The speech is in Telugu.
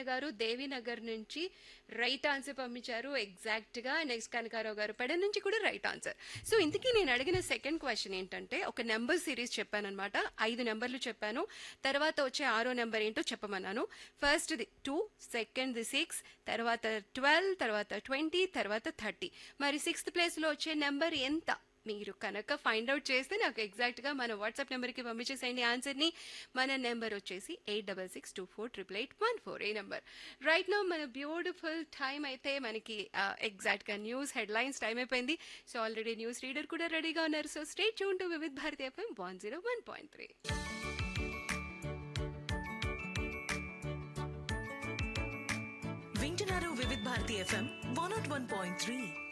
గారు దేవినగర్ నుంచి రైట్ ఆన్సర్ పంపించారు ఎగ్జాక్ట్ గా నెక్స్ట్ కనకారావు గారు పెడ నుంచి కూడా రైట్ ఆన్సర్ సో ఇంతకీ నేను అడిగిన సెకండ్ క్వశ్చన్ ఏంటంటే ఒక నెంబర్ సిరీస్ చెప్పానన్నమాట ఐదు నెంబర్లు చెప్పాను తర్వాత వచ్చే ఆరో నెంబర్ ఏంటో చెప్పమన్నాను first the two second the six తర్వాత ట్వెల్వ్ తర్వాత ట్వంటీ తర్వాత థర్టీ మరి సిక్స్త్ ప్లేస్ లో వచ్చే నెంబర్ ఎంత మీరు కనుక ఫైండ్ అవుట్ చేస్తే నాకు ఎగ్జాక్ట్ గా మన వాట్సాప్ నెంబర్ కి పంపించేసేయండి ఆన్సర్ ని మన నెంబర్ వచ్చేసి eight double six two four triple eight one four ఈ నెంబర్ రైట్ నో మన బ్యూటిఫుల్ టైం అయితే మనకి ఎగ్జాక్ట్ గా న్యూస్ హెడ్ లైన్స్ టైం అయిపోయింది సో ఆల్రెడీ న్యూస్ రీడర్ కూడా రెడీగా ఉన్నారు so stay tune to Vividh Bharati FM one zero one point three వింటున్నారు Vividh Bharati FM one not one point three